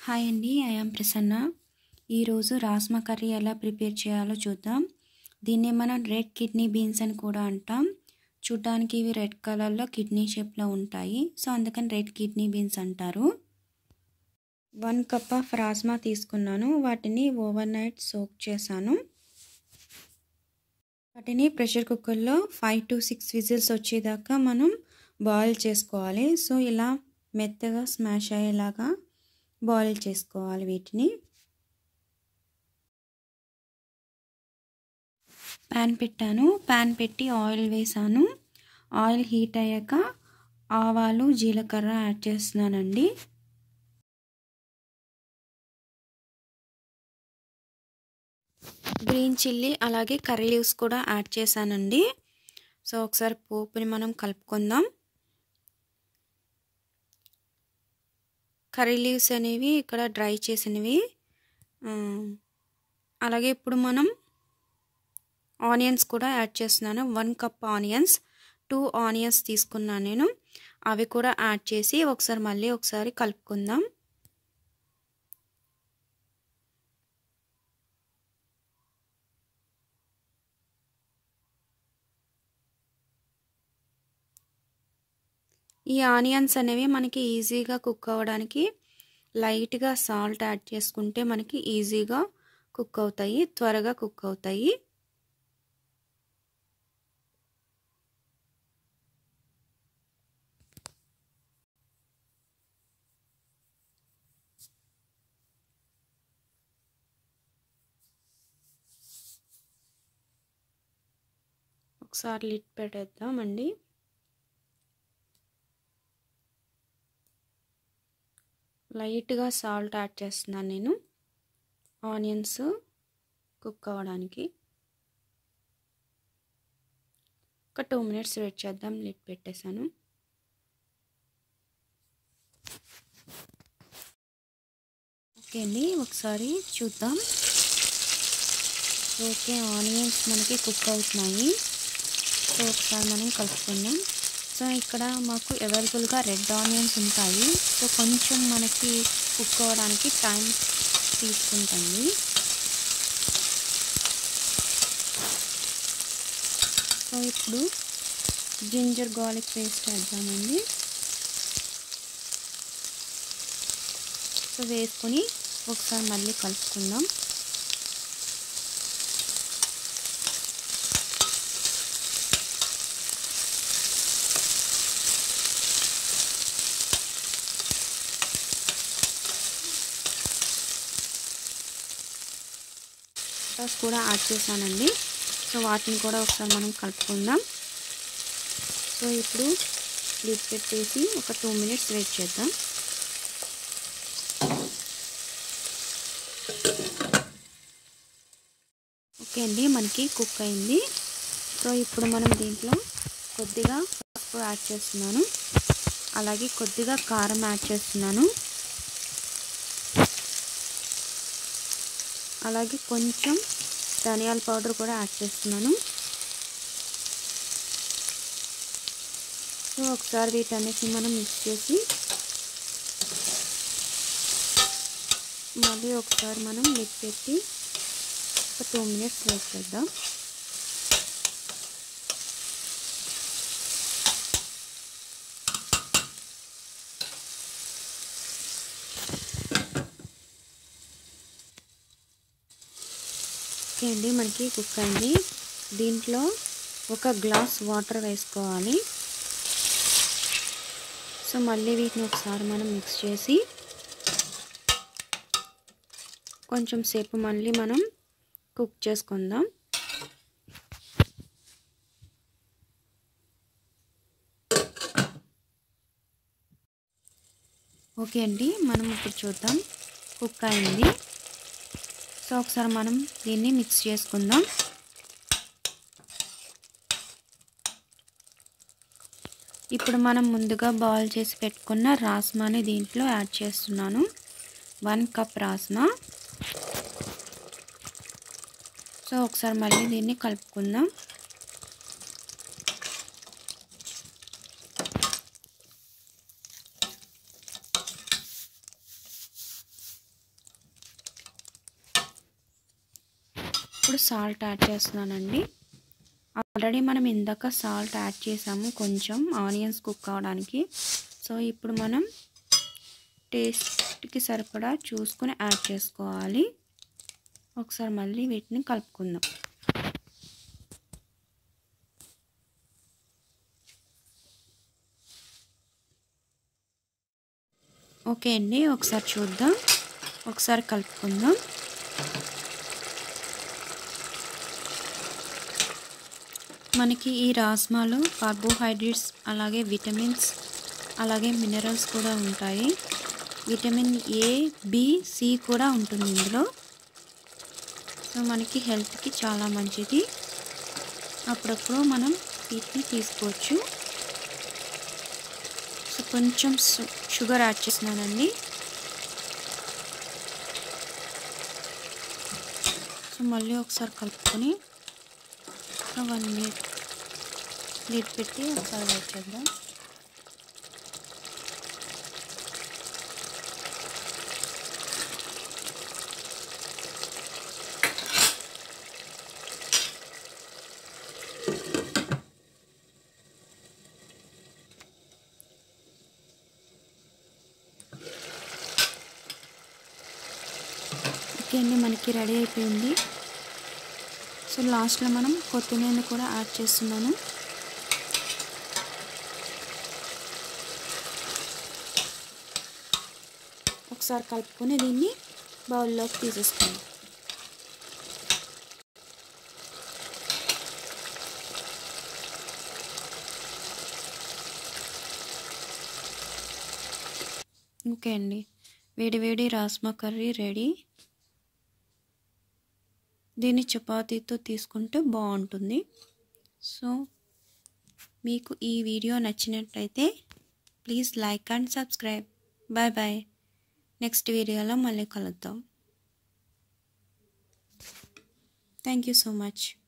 hi అండి I'm Prasanna ఈరోజు రాస్మా curry ఎలా ప్రిపేర్ చేయాలో చూద్దాం దీన్ని మనం రెడ్ కిడ్నీ బీన్స్ అని కూడా అంటాం చూడ్డానికి ఇవి రెడ్ కలర్లో కిడ్నీ షేప్లో ఉంటాయి సో అందుకని రెడ్ కిడ్నీ బీన్స్ అంటారు వన్ కప్ ఆఫ్ రాస్మా తీసుకున్నాను వాటిని ఓవర్ నైట్ సోక్ చేశాను వాటిని ప్రెషర్ కుక్కర్లో ఫైవ్ టు సిక్స్ విజిల్స్ వచ్చేదాకా మనం బాయిల్ చేసుకోవాలి సో ఇలా మెత్తగా స్మాష్ అయ్యేలాగా బాయిల్ చేసుకోవాలి వీటిని ప్యాన్ పెట్టాను ప్యాన్ పెట్టి ఆయిల్ వేసాను ఆయిల్ హీట్ అయ్యాక ఆవాలు జీలకర్ర యాడ్ చేస్తున్నానండి గ్రీన్ చిల్లీ అలాగే కర్రీ లీవ్స్ కూడా యాడ్ చేశానండి సో ఒకసారి పోపుని మనం కలుపుకుందాం కర్రీ లీవ్స్ అనేవి ఇక్కడ డ్రై చేసినవి అలాగే ఇప్పుడు మనం ఆనియన్స్ కూడా యాడ్ చేస్తున్నాను one cup onions two onions తీసుకున్నాను నేను అవి కూడా యాడ్ చేసి ఒకసారి మళ్ళీ ఒకసారి కలుపుకుందాం ఈ ఆనియన్స్ అనేవి మనకి ఈజీగా కుక్ అవ్వడానికి లైట్గా సాల్ట్ యాడ్ చేసుకుంటే మనకి ఈజీగా కుక్ అవుతాయి త్వరగా కుక్ అవుతాయి ఒకసారి లిట్ పెట్టేద్దామండి లైట్గా సాల్ట్ యాడ్ చేస్తున్నాను నేను ఆనియన్స్ కుక్ అవ్వడానికి ఒక టూ మినిట్స్ వెయిట్ చేద్దాం లిట్ పెట్టేశాను ఓకే అండి ఒకసారి చూద్దాం ఓకే ఆనియన్స్ మనకి కుక్ అవుతున్నాయి సో ఒకసారి మనం కలుపుకుందాం సో ఇక్కడ మాకు అవైలబుల్గా రెడ్ ఆనియన్స్ ఉంటాయి సో కొంచెం మనకి కుక్ అవ్వడానికి టైం తీసుకుంటుంది సో ఇప్పుడు జింజర్ గార్లిక్ పేస్ట్ వేద్దామండి సో వేసుకొని ఒకసారి మళ్ళీ కలుపుకుందాం పొటాస్ కూడా యాడ్ చేశానండి సో వాటిని కూడా ఒకసారి మనం కలుపుకుందాం సో ఇప్పుడు లిడ్ పెట్టేసి ఒక టూ మినిట్స్ వెయిట్ చేద్దాం ఓకే అండి మనకి కుక్ అయింది సో ఇప్పుడు మనం దీంట్లో కొద్దిగా పసుపు యాడ్ చేస్తున్నాను అలాగే కొద్దిగా కారం యాడ్ చేస్తున్నాను అలాగే కొంచెం ధనియాల పౌడర్ కూడా యాడ్ చేస్తున్నాను సో ఒకసారి వీటన్నిటిని మనం మిక్స్ చేసి మళ్ళీ ఒకసారి మనం లిడ్ పెట్టి ఒక టూ మినిట్స్ వెయిట్ చేద్దాం ఓకే అండి మనకి కుక్ అయింది దీంట్లో ఒక గ్లాస్ వాటర్ వేసుకోవాలి సో మళ్ళీ వీటిని ఒకసారి మనం మిక్స్ చేసి కొంచెం సేపు మళ్ళీ మనం కుక్ చేసుకుందాం ఓకే అండి మనం ఇప్పుడు చూద్దాం కుక్ అయింది సో ఒకసారి మనం దీన్ని మిక్స్ చేసుకుందాం ఇప్పుడు మనం ముందుగా బాయిల్ చేసి పెట్టుకున్న రాస్మాని దీంట్లో యాడ్ చేస్తున్నాను వన్ కప్ రాస్మా సో ఒకసారి మళ్ళీ దీన్ని కలుపుకుందాం ఇప్పుడు సాల్ట్ యాడ్ చేస్తున్నానండి ఆల్రెడీ మనం ఇందాక సాల్ట్ యాడ్ చేసాము కొంచెం ఆనియన్స్ కుక్ అవడానికి సో ఇప్పుడు మనం టేస్ట్కి సరిపడా చూసుకొని యాడ్ చేసుకోవాలి ఒకసారి మళ్ళీ వీటిని కలుపుకుందాం ఓకే అండి ఒకసారి చూద్దాం ఒకసారి కలుపుకుందాం మనకి ఈ రాజ్మాలో కార్బోహైడ్రేట్స్ అలాగే విటమిన్స్ అలాగే మినరల్స్ కూడా ఉంటాయి విటమిన్ ఏ బి సి కూడా ఉంటుంది ఇందులో సో మనకి హెల్త్కి చాలా మంచిది అప్పుడప్పుడు మనం వీటిని తీసుకోవచ్చు సో కొంచెం షుగర్ యాడ్ చేస్తున్నానండి సో మళ్ళీ ఒకసారి కలుపుకొని వన్ మినిట్ లిడ్ పెట్టి ఒకసారి వెయిట్ చేద్దాం ఓకే అండి మనకి రెడీ అయిపోయింది సో లాస్ట్లో మనం కొత్తిమీర కూడా యాడ్ చేస్తున్నాను ఒకసారి కలుపుకొని దీన్ని బౌల్లోకి తీసేసుకోండి ఓకే అండి వేడి వేడి రాస్మా కర్రీ రెడీ దీన్ని చపాతీతో తీసుకుంటే బాగుంటుంది సో మీకు ఈ వీడియో నచ్చినట్లయితే please like and subscribe bye bye next వీడియోలో మళ్ళీ కలుద్దాం థ్యాంక్ యూ సో మచ్